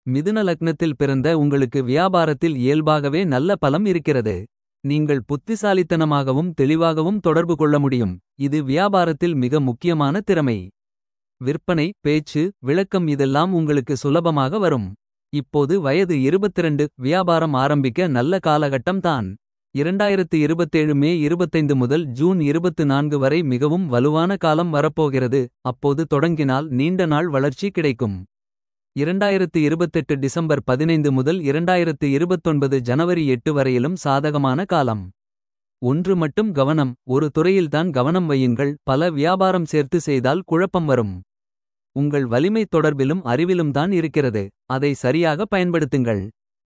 மிதுன லக்னத்தில் பிறந்த உங்களுக்கு வியாபாரத்தில் இயல்பாகவே நல்ல பலம் இருக்கிறது. நீங்கள் புத்திசாலித்தனமாகவும் தெளிவாகவும் தொடர்பு கொள்ள முடியும். இது வியாபாரத்தில் மிக முக்கியமான திறமை. விற்பனை பேச்சு விளக்கம் இதெல்லாம் உங்களுக்கு சுலபமாக வரும். இப்போது வயது 22 வியாபாரம் ஆரம்பிக்க நல்ல காலகட்டம் தான். 2027 மே 25 முதல் ஜூன் 24 வரை மிகவும் வலுவான காலம் வரப்போகிறது. அப்போது தொடங்கினால் நீண்ட நாள் வளர்ச்சி கிடைக்கும். 2028 டிசம்பர் 15 முதல் 2029 ஜனவரி 8 வரையிலும் சாதகமான காலம். ஒன்று மட்டும் கவனம் ஒரு துறையில்தான் கவனம் வையுங்கள். பல வியாபாரம் சேர்த்து செய்தால் குழப்பம் வரும். உங்கள் வலிமை தொடர்பிலும் அறிவிலும் தான் இருக்கிறது. அதை சரியாக பயன்படுத்துங்கள்.